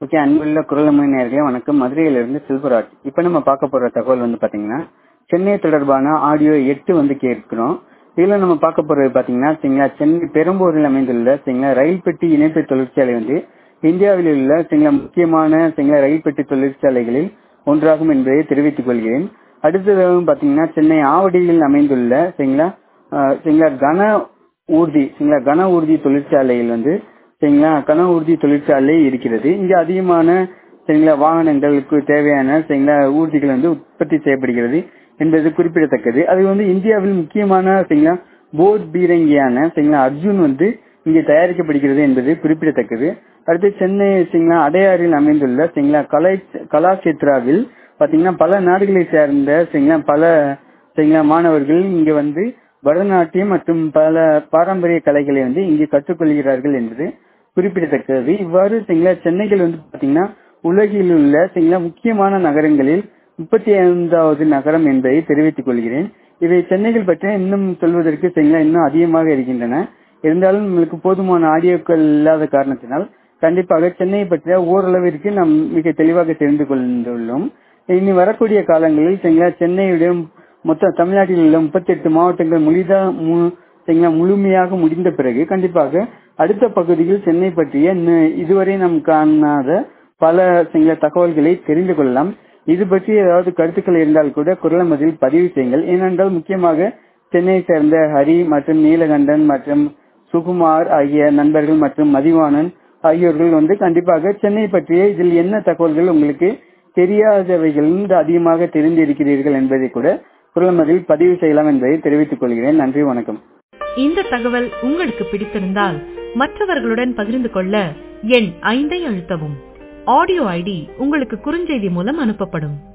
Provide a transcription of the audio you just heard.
okay அன்புள்ள குரலமை நேர்களே வணக்கம் மதுரையிலிருந்து செல்வராஜ் இப்போ நம்ம பார்க்க போற தகவல் வந்து பாத்தீங்கன்னா சென்னை தொடர்பான ஆடியோ எட்டு வந்து கேட்கிறோம் இதுல நம்ம பார்க்க போறது பாத்தீங்கன்னா சரிங்களா சென்னை பெரம்பூரில் அமைந்துள்ள சரிங்களா ரயில் பெட்டி இணைப்பு தொழிற்சாலை வந்து இந்தியாவில் உள்ள சரிங்களா முக்கியமான சரிங்களா ரயில் பெட்டி தொழிற்சாலைகளில் ஒன்றாகும் என்பதை தெரிவித்துக் கொள்கிறேன் அடுத்ததாக பாத்தீங்கன்னா சென்னை ஆவடியில் அமைந்துள்ள சரிங்களா அஹ், சரிங்களா கன ஊர்தி சரிங்களா கன ஊர்தி தொழிற்சாலையில் வந்து சரிங்களா கன ஊர்தி தொழிற்சாலை இருக்கிறது இங்க அதிகமான சரிங்களா வாகனங்களுக்கு தேவையான சரிங்களா ஊர்திகள் வந்து உற்பத்தி செய்யப்படுகிறது என்பது குறிப்பிடத்தக்கது அது வந்து இந்தியாவில் முக்கியமான சரிங்களா போட் பீரங்கியான சரிங்களா அர்ஜுன் வந்து இங்கே தயாரிக்கப்படுகிறது என்பது குறிப்பிடத்தக்கது அடுத்து சென்னை சரிங்களா அடையாறில் அமைந்துள்ள சரிங்களா கலை கலாக்ஷேத்ராவில் பாத்தீங்கன்னா பல நாடுகளை சேர்ந்த சரிங்களா பல சரிங்களா மாணவர்கள் இங்க வந்து பரதநாட்டியம் மற்றும் பல பாரம்பரிய கலைகளை வந்து இங்கே கற்றுக்கொள்கிறார்கள் என்பது குறிப்பிடத்தக்கது இவ்வாறு சரிங்களா சென்னைகள் வந்து பாத்தீங்கன்னா உலகில் உள்ள சரிங்களா முக்கியமான நகரங்களில் முப்பத்தி ஐந்தாவது நகரம் என்பதை தெரிவித்துக் கொள்கிறேன் இவை சென்னைகள் பற்றி இன்னும் சொல்வதற்கு சரிங்களா இன்னும் அதிகமாக இருக்கின்றன இருந்தாலும் உங்களுக்கு போதுமான ஆடியோக்கள் இல்லாத காரணத்தினால் கண்டிப்பாக சென்னையை பற்றிய ஓரளவிற்கு நாம் மிக தெளிவாக தெரிந்து கொண்டுள்ளோம் இனி வரக்கூடிய காலங்களில் சரிங்களா சென்னையுடைய மொத்த தமிழ்நாட்டில் உள்ள முப்பத்தி எட்டு மாவட்டங்கள் முழுதா மு- சரிங்களா முழுமையாக முடிந்த பிறகு கண்டிப்பாக அடுத்த பகுதியில் சென்னை பற்றிய இன்னும் இதுவரை நாம் காணாத பல சில தகவல்களை தெரிந்து கொள்ளலாம் இது பற்றி ஏதாவது கருத்துக்கள் இருந்தால் கூட குரலமதில் பதிவு செய்யுங்கள் ஏனென்றால் முக்கியமாக சென்னையை சேர்ந்த ஹரி மற்றும் நீலகண்டன் மற்றும் சுகுமார் ஆகிய நண்பர்கள் மற்றும் மதிவாணன் ஆகியோர்கள் வந்து கண்டிப்பாக சென்னை பற்றிய இதில் என்ன தகவல்கள் உங்களுக்கு தெரியாதவைகள் அதிகமாக தெரிந்திருக்கிறீர்கள் என்பதை கூட குரலமதில் பதிவு செய்யலாம் என்பதை தெரிவித்துக் கொள்கிறேன் நன்றி வணக்கம் இந்த தகவல் உங்களுக்கு பிடித்திருந்தால் மற்றவர்களுடன் பகிர்ந்து கொள்ள எண் ஐந்தை அழுத்தவும் ஆடியோ ஐடி உங்களுக்கு குறுஞ்செய்தி மூலம் அனுப்பப்படும்